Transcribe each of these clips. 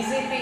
BJP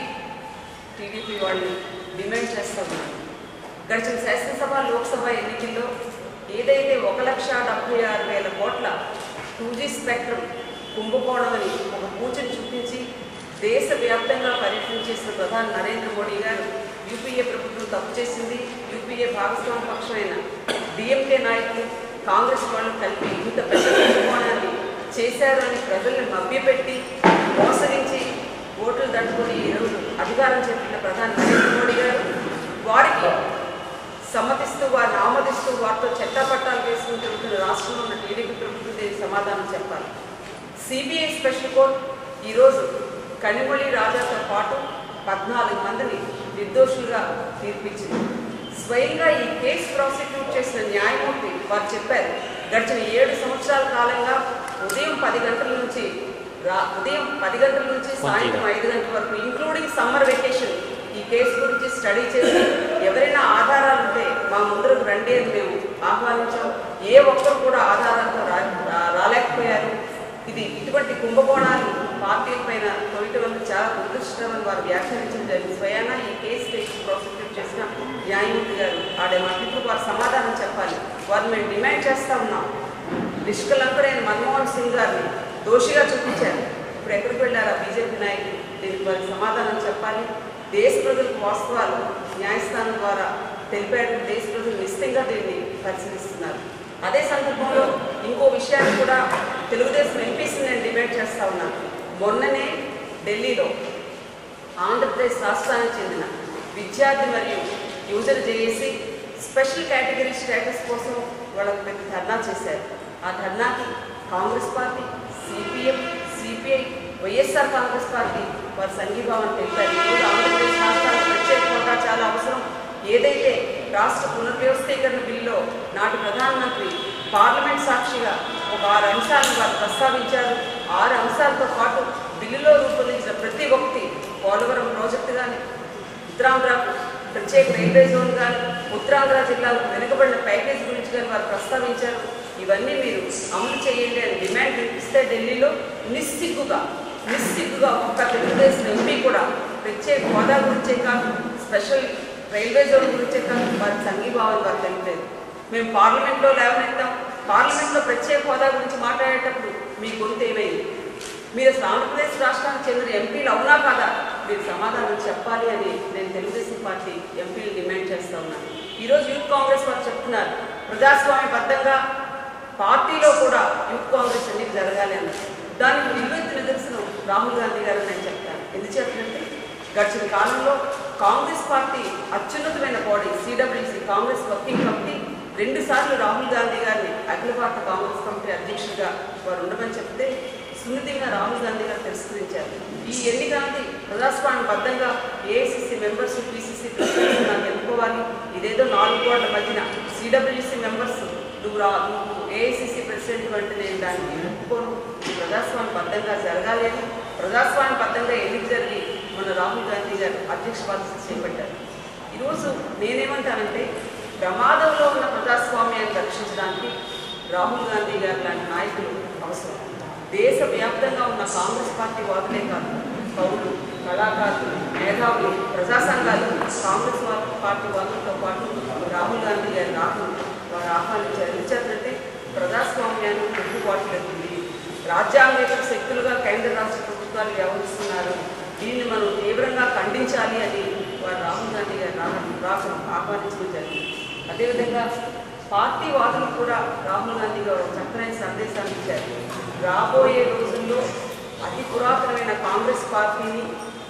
TDP వాళ్ళు demand చేస్తూ ఉన్నారు గడిచిన శాసనసభ లోక్సభ ఎన్నికల్లో ఏదైతే ఒక లక్ష డెబ్బై ఆరు వేల కోట్ల టూ జీ స్పెక్ట్రమ్ కుంభకోణం అని ఒక పూచని చూపించి దేశవ్యాప్తంగా పర్యటన చేసిన ప్రధాని నరేంద్ర మోడీ గారు యూపీఏ ప్రభుత్వం తప్పు చేసింది యూపీఏ భాగస్వామ్య పక్షమైన డిఎంకే నాయకులు కాంగ్రెస్ వాళ్ళు కలిపి ఇంత పెద్ద కుంభకోణాన్ని చేశారు అని ప్రజల్ని మభ్యపెట్టి మోసగించి ఓట్లు దండుకొని ఈరోజు అధికారం చేపట్టిన ప్రధాని నరేంద్ర మోడీ గారు వారికి సమ్మతిస్తూ వారిని ఆమోదిస్తూ వారితో చట్టపట్టాలు వేసుకుని తిరుగుతున్న రాష్ట్రంలో ఉన్న టీడీపీ ప్రభుత్వం దీనికి సమాధానం చెప్పాలి సిబిఐ స్పెషల్ కోర్ట్ ఈరోజు కనిమొళి రాజాతో పాటు పద్నాలుగు మందిని నిర్దోషులుగా తీర్పిచ్చింది స్వయంగా ఈ కేసు ప్రాసిక్యూట్ చేసిన న్యాయమూర్తి వారు చెప్పారు గడిచిన ఏడు సంవత్సరాల కాలంగా ఉదయం పది గంటల నుంచి రా ఉదయం పది గంటల నుంచి సాయంత్రం ఐదు గంటల వరకు ఇంక్లూడింగ్ సమ్మర్ వెకేషన్ ఈ కేసు గురించి స్టడీ చేసి ఎవరైనా ఆధారాలు ఉంటే మా ముందరకు రండి అని మేము ఆహ్వానించాం ఏ ఒక్కరు కూడా ఆధారాలతో రా రా- రాలేకపోయారు ఇది ఇటువంటి కుంభకోణాలు పార్టీల పైన తొయటం వల్ల చాలా దురదృష్టమని వారు వ్యాఖ్యానించడం జరిగింది స్వయాన ఈ కేసు కేసు ప్రాసిక్యూట్ చేసిన న్యాయమూర్తి గారు ఆడే మాటలకు వారు సమాధానం చెప్పాలి వారిని మేము డిమాండ్ చేస్తా ఉన్నాం నిష్కలంకుడైన మన్మోహన్ సింగ్ గారిని దోషిగా చూపించారు ఇప్పుడు ఎక్కడికి వెళ్ళారా బీజేపీ నాయకులు దీనికి వారికి సమాధానం చెప్పాలి దేశ ప్రజలకు వాస్తవాలు న్యాయస్థానం ద్వారా తెలిపాడు దేశ ప్రజలు నిశ్చితంగా దీన్ని పరిశీలిస్తున్నారు అదే సందర్భంలో ఇంకో విషయాన్ని కూడా తెలుగుదేశం ఎంపీసీ నేను డిమాండ్ చేస్తా ఉన్నాను మొన్ననే ఢిల్లీలో ఆంధ్రప్రదేశ్ రాష్ట్రానికి చెందిన విద్యార్థి మరియు యువజన చేసి స్పెషల్ కేటగిరీ స్టేటస్ కోసం వాళ్ళకు పెద్ద ధర్నా చేశారు ఆ ధర్నాకి Congress party CPM CPI YSR Congress party వారి సంఘీభావం తెలిపారు ఈరోజు ఆంధ్రప్రదేశ్ రాష్ట్రానికి ప్రత్యేక హోదా చాలా అవసరం ఏదైతే రాష్ట్ర పునర్వ్యవస్థీకరణ బిల్లులో నాటి ప్రధానమంత్రి పార్లమెంట్ సాక్షిగా ఒక ఆరు అంశాలను వారు ప్రస్తావించారు ఆరు అంశాలతో పాటు బిల్లులో రూపొందించిన ప్రతి ఒక్కటి పోలవరం ప్రాజెక్టు కానీ ఉత్తరాంధ్రకు ప్రత్యేక రైల్వే జోన్ కానీ ఉత్తరాంధ్ర జిల్లాలకు వెనుకబడిన ప్యాకేజ్ గురించి కానీ వారు ప్రస్తావించారు ఇవన్నీ మీరు అమలు చేయండి అని డిమాండ్ వినిపిస్తే ఢిల్లీలో నిస్సిగ్గుగా నిస్సిగ్గుగా ఒక్క తెలుగుదేశం ఎంపీ కూడా ప్రత్యేక హోదా గురించే కాదు స్పెషల్ రైల్వే జోన్ గురించే కాదు వారి సంఘీభావాలు వారు తెలియలేదు మేము పార్లమెంట్లో లేవనెత్తాం పార్లమెంట్లో ప్రత్యేక హోదా గురించి మాట్లాడేటప్పుడు మీ గొంతు ఏమైంది మీరు అసలు ఆంధ్రప్రదేశ్ రాష్ట్రానికి చెందిన ఎంపీలు అవునా కాదా మీరు సమాధానం చెప్పాలి అని నేను తెలుగుదేశం పార్టీ ఎంపీలు డిమాండ్ చేస్తా ఉన్నాను ఈరోజు యూత్ కాంగ్రెస్ వారు చెప్తున్నారు ప్రజాస్వామ్యబద్ధంగా పార్టీలో కూడా యూత్ కాంగ్రెస్ ఎన్నిక జరగాలి అన్నారు దానికి నిలువెత్తు నిదర్శనం రాహుల్ గాంధీ గారు నేను చెప్తాను ఎందుచేతంటే గడిచిన కాలంలో కాంగ్రెస్ పార్టీ అత్యున్నతమైన body CWC Congress working committee రెండు సార్లు రాహుల్ గాంధీ గారిని అఖిల భారత కాంగ్రెస్ కమిటీ అధ్యక్షుడిగా వారు ఉండమని చెప్తే సున్నితంగా రాహుల్ గాంధీ గారు తిరస్కరించారు ఈ ఎన్నిక అనేది ప్రజాస్వామ్యబద్ధంగా ఏఐసిసి మెంబర్స్ పిసిసి ప్రెసిడెంట్స్ నాకు ఎన్నుకోవాలి ఇదేదో నాలుగు కోట్ల మధ్యన సిడబ్ల్యూసి మెంబర్స్ నువ్వు రా నువ్వు ఏఐసిసి ప్రెసిడెంట్ అంటే నేను దానికి ఒప్పుకోను ఇది ప్రజాస్వామ్యబద్ధంగా జరగాలి అని ప్రజాస్వామ్యబద్ధంగా ఎన్నిక జరిగి మన రాహుల్ గాంధీ గారు అధ్యక్ష బాధ్యత చేపట్టారు ఈరోజు నేనేమంటానంటే ప్రమాదంలో ఉన్న ప్రజాస్వామ్యాన్ని రక్షించడానికి రాహుల్ గాంధీ గారు లాంటి నాయకులు అవసరం దేశవ్యాప్తంగా ఉన్న కాంగ్రెస్ పార్టీ వాదులే కాదు పౌరులు కళాకారులు మేధావులు ప్రజా సంఘాలు కాంగ్రెస్ వా- పార్టీ వాదులతో పాటు రాహుల్ గాంధీ గారి రాహుల్ వారు ఆహ్వానించారు ఎందుచేతంటే ప్రజాస్వామ్యాన్ని తిరుగుబాటులెత్తుంది రాజ్యాంగేతర శక్తులుగా కేంద్ర రాష్ట్ర ప్రభుత్వాలు వ్యవహరిస్తున్నారు దీన్ని మనం తీవ్రంగా ఖండించాలి అని వారు రాహుల్ గాంధీ గారి రా- రాకను ఆహ్వానించడం జరిగింది అదేవిధంగా పార్టీ వాదులు కూడా రాహుల్ గాంధీ గారు ఒక చక్కనైన సందేశాన్ని ఇచ్చారు రాబోయే రోజుల్లో అతి పురాతనమైన కాంగ్రెస్ పార్టీని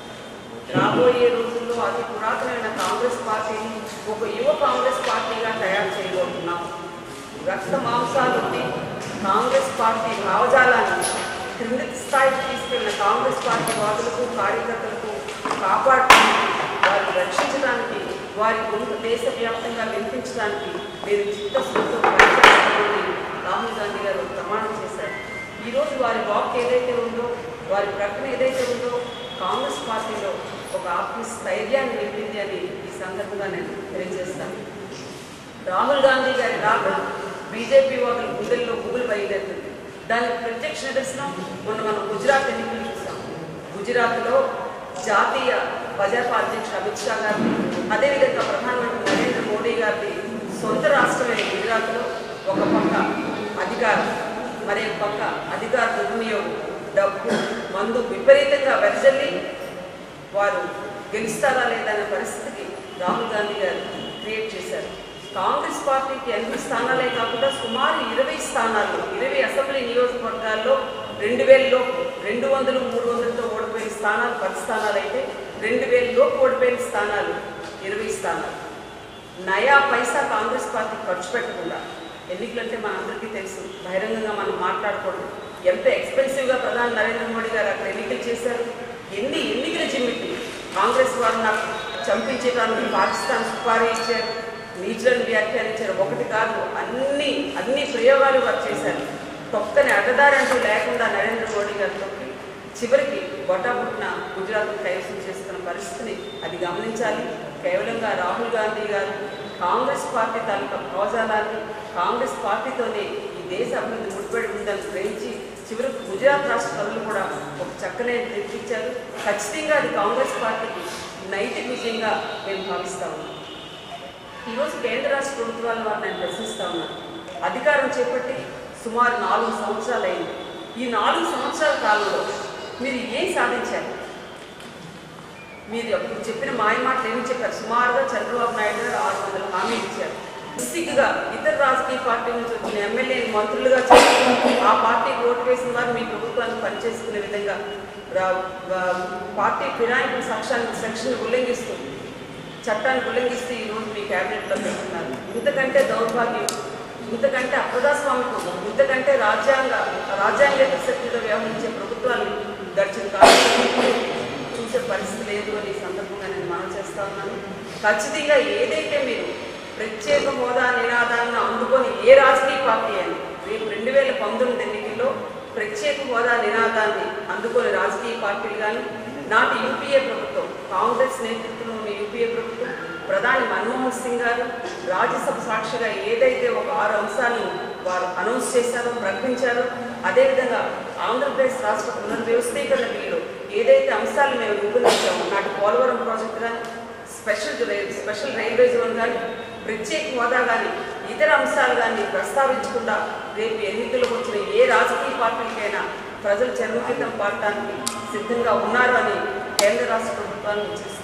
రాబోయే రోజుల్లో అతి పురాతనమైన కాంగ్రెస్ పార్టీని ఒక యువ కాంగ్రెస్ పార్టీగా తయారు చేయబోతున్నాం రక్త మాంసాలుండి కాంగ్రెస్ పార్టీ భావజాలాన్ని క్రింది స్థాయికి తీసుకెళ్లిన కాంగ్రెస్ పార్టీ వాదులకు కార్యకర్తలకు కాపాడటానికి వారిని రక్షించడానికి వారి గొంతు దేశవ్యాప్తంగా వినిపించడానికి నేను చిత్తశుద్ధితో పనిచేస్తానని రాహుల్ గాంధీ గారు ప్రమాణం చేశారు ఈరోజు వారి వాక్ ఏదైతే ఉందో వారి ప్రకటన ఏదైతే ఉందో కాంగ్రెస్ పార్టీలో ఒక ఆత్మ స్థైర్యాన్ని నింపింది అని ఈ సందర్భంగా నేను తెలియజేస్తాను రాహుల్ గాంధీ గారి రాక బీజేపీ వాదుల గుండెల్లో గుబులు బయలుదేరుతుంది దానికి ప్రత్యక్ష నిదర్శనం మొన్న మనం గుజరాత్ ఎన్నికలు చూసాం గుజరాత్లో జాతీయ భాజపా అధ్యక్షుడు అమిత్ షా గారిని అదేవిధంగా ప్రధానమంత్రి నరేంద్ర మోడీ గారిని సొంత రాష్ట్రమైన గుజరాత్లో ఒక పక్క అధికారం మరి ఒక పక్క అధికార దుర్వినియోగం డబ్బు మందు విపరీతంగా వెదజల్లి వారు గెలుస్తారా లేదా అనే పరిస్థితికి రాహుల్ గాంధీ గారు క్రియేట్ చేశారు కాంగ్రెస్ పార్టీకి ఎనిమిది స్థానాలే కాకుండా సుమారు ఇరవై స్థానాల్లో ఇరవై అసెంబ్లీ నియోజకవర్గాల్లో రెండు వేల లోపు రెండు వందలు మూడు వందలతో ఓడిపోయిన స్థానాలు పది స్థానాలు అయితే రెండు వేల లోపు ఓడిపోయిన స్థానాలు ఇరవై స్థానాలు నయా పైసా కాంగ్రెస్ పార్టీ ఖర్చు పెట్టకుండా ఎన్నికలంటే మనందరికీ తెలుసు బహిరంగంగా మనం మాట్లాడకూడదు ఎంత ఎక్స్పెన్సివ్గా ప్రధాని నరేంద్ర మోడీ గారు అక్కడ ఎన్నికలు చేశారు ఎన్ని ఎన్నికల జిమ్మిటి కాంగ్రెస్ వారు నాకు చంపించడానికి పాకిస్తాన్ సుపారీ ఇచ్చారు నీచులను వ్యాఖ్యానించారు ఒకటి కాదు అన్ని అన్ని ప్రయోగాలు వారు చేశారు తొక్కని అడ్డదారంటూ లేకుండా నరేంద్ర మోడీ గారు తొక్కి చివరికి బొటాబుట్టిన గుజరాత్ కైవసం చేసుకున్న పరిస్థితిని అది గమనించాలి కేవలంగా రాహుల్ గాంధీ గారు కాంగ్రెస్ పార్టీ తాలూకా భావజాలాన్ని కాంగ్రెస్ పార్టీతోనే ఈ దేశ అభివృద్ధి ముడిపడి ఉందని గ్రహించి చివరికి గుజరాత్ రాష్ట్ర ప్రజలు కూడా ఒక చక్కనే తెప్పించారు ఖచ్చితంగా అది కాంగ్రెస్ పార్టీకి నైతిక విజయంగా మేము భావిస్తా ఉన్నాం ఈరోజు కేంద్ర రాష్ట్ర ప్రభుత్వాల వారు నేను ప్రశ్నిస్తా ఉన్నాను అధికారం చేపట్టి సుమారు నాలుగు సంవత్సరాలు అయింది ఈ నాలుగు సంవత్సరాల కాలంలో మీరు ఏం సాధించారు మీరు అప్పుడు చెప్పిన మాయ మాటలు ఏమి చెప్పారు సుమారుగా చంద్రబాబు నాయుడు గారు ఆరు వందల హామీలు ఇచ్చారు సిగ్గుగా ఇతర రాజకీయ పార్టీ నుంచి వచ్చిన ఎమ్మెల్యేని మంత్రులుగా చేసి ఆ పార్టీకి ఓటు వేసిన వారు మీ ప్రభుత్వాన్ని పనిచేసుకునే విధంగా రా- వా- పార్టీ ఫిరాయింపు సాక్ష్యాన్ని సెక్షన్ ఉల్లంఘిస్తూ చట్టాన్ని ఉల్లంఘిస్తూ ఈరోజు మీ క్యాబినెట్లో పెట్టుకున్నారు ఇంతకంటే దౌర్భాగ్యం ఇంతకంటే అప్రజాస్వామికం ఇంతకంటే రాజ్యాంగ రాజ్యాంగేతర శక్తితో వ్యవహరించే ప్రభుత్వాన్ని గడిచిన కాలంలో చూసే పరిస్థితి లేదు అని ఈ సందర్భంగా నేను మనం చేస్తా ఉన్నాను ఖచ్చితంగా ఏదైతే మీరు ప్రత్యేక హోదా నినాదాన్ని అందుకొని ఏ రాజకీయ పార్టీ అని రేపు రెండు వేల పంతొమ్మిది ఎన్నికల్లో ప్రత్యేక హోదా నినాదాన్ని అందుకొని రాజకీయ పార్టీలు కానీ నాటి యూపీఏ ప్రభుత్వం కాంగ్రెస్ నేతృత్వంలో ఉన్న యూపీఏ ప్రభుత్వం ప్రధాని మన్మోహన్ సింగ్ గారు రాజ్యసభ సాక్షిగా ఏదైతే ఒక ఆరు అంశాలను వారు అనౌన్స్ చేశారో ప్రకటించారో అదేవిధంగా ఆంధ్రప్రదేశ్ రాష్ట్ర పునర్వ్యవస్థీకరణ బిల్లులో ఏదైతే అంశాలు మేము రూపొందించామో నాటి పోలవరం ప్రాజెక్టు కానీ special rail special railway zone కానీ ప్రత్యేక హోదా కానీ ఇతర అంశాలు కానీ ప్రస్తావించకుండా రేపు ఎన్నికలకు వచ్చిన ఏ రాజకీయ పార్టీలకైనా ప్రజలు చర్మకితం పాడటానికి సిద్ధంగా ఉన్నారు అని కేంద్ర రాష్ట్ర ప్రభుత్వాన్ని హెచ్చరిస్తున్నారు